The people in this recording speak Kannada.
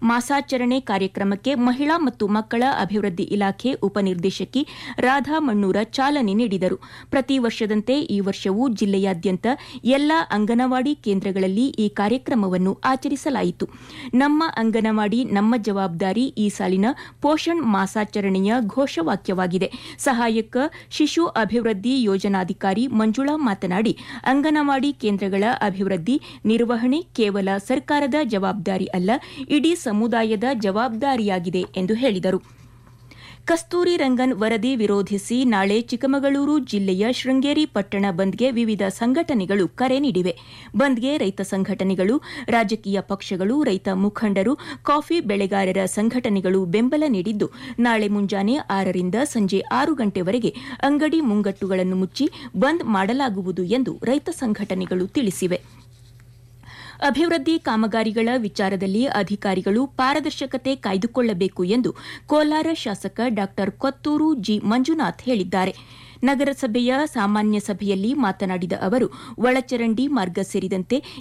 ಮಾಸಾಚರಣೆ ಕಾರ್ಯಕ್ರಮಕ್ಕೆ ಮಹಿಳಾ ಮತ್ತು ಮಕ್ಕಳ ಅಭಿವೃದ್ಧಿ ಇಲಾಖೆ ಉಪನಿರ್ದೇಶಕಿ ರಾಧಾ ಮಣ್ಣೂರ ಚಾಲನೆ ನೀಡಿದರು ಪ್ರತಿ ವರ್ಷದಂತೆ ಈ ವರ್ಷವೂ ಜಿಲ್ಲೆಯಾದ್ಯಂತ ಎಲ್ಲಾ ಅಂಗನವಾಡಿ ಕೇಂದ್ರಗಳಲ್ಲಿ ಈ ಕಾರ್ಯಕ್ರಮವನ್ನು ಆಚರಿಸಲಾಯಿತು ನಮ್ಮ ಅಂಗನವಾಡಿ ನಮ್ಮ ಜವಾಬ್ದಾರಿ ಈ ಸಾಲಿನ ಪೋಷಣ್ ಮಾಸಾಚರಣೆಯ ಘೋಷವಾಕ್ಯವಾಗಿದೆ ಸಹಾಯಕ ಶಿಶು ಅಭಿವೃದ್ಧಿ ಯೋಜನಾಧಿಕಾರಿ ಮಂಜುಳಾ ಮಾತನಾಡಿ ಅಂಗನವಾಡಿ ಕೇಂದ್ರಗಳ ಅಭಿವೃದ್ಧಿ ನಿರ್ವಹಣೆ ಕೇವಲ ಸರ್ಕಾರದ ಜವಾಬ್ದಾರಿ ಅಲ್ಲ ಇಡೀ ಸಮುದಾಯದ ಜವಾಬ್ದಾರಿಯಾಗಿದೆ ಎಂದು ಹೇಳಿದರು ಕಸ್ತೂರಿ ರಂಗನ್ ವರದಿ ವಿರೋಧಿಸಿ ನಾಳೆ ಚಿಕ್ಕಮಗಳೂರು ಜಿಲ್ಲೆಯ ಶೃಂಗೇರಿ ಪಟ್ಟಣ ಬಂದ್ಗೆ ವಿವಿಧ ಸಂಘಟನೆಗಳು ಕರೆ ನೀಡಿವೆ ಬಂದ್ಗೆ ರೈತ ಸಂಘಟನೆಗಳು ರಾಜಕೀಯ ಪಕ್ಷಗಳು ರೈತ ಮುಖಂಡರು ಕಾಫಿ ಬೆಳೆಗಾರರ ಸಂಘಟನೆಗಳು ಬೆಂಬಲ ನೀಡಿದ್ದು ನಾಳೆ ಮುಂಜಾನೆ ಆರರಿಂದ ಸಂಜೆ ಆರು ಗಂಟೆವರೆಗೆ ಅಂಗಡಿ ಮುಂಗಟ್ಟುಗಳನ್ನು ಮುಚ್ಚಿ ಬಂದ್ ಮಾಡಲಾಗುವುದು ಎಂದು ರೈತ ಸಂಘಟನೆಗಳು ತಿಳಿಸಿವೆ ಅಭಿವೃದ್ಧಿ ಕಾಮಗಾರಿಗಳ ವಿಚಾರದಲ್ಲಿ ಅಧಿಕಾರಿಗಳು ಪಾರದರ್ಶಕತೆ ಕಾಯ್ದುಕೊಳ್ಳಬೇಕು ಎಂದು ಕೋಲಾರ ಶಾಸಕ ಡಾ ಕೊತ್ತೂರು ಜಿ ಮಂಜುನಾಥ್ ಹೇಳಿದ್ದಾರೆ ನಗರಸಭೆಯ ಸಾಮಾನ್ಯ ಸಭೆಯಲ್ಲಿ ಮಾತನಾಡಿದ ಅವರು ಒಳಚರಂಡಿ ಮಾರ್ಗ ಸೇರಿದಂತೆ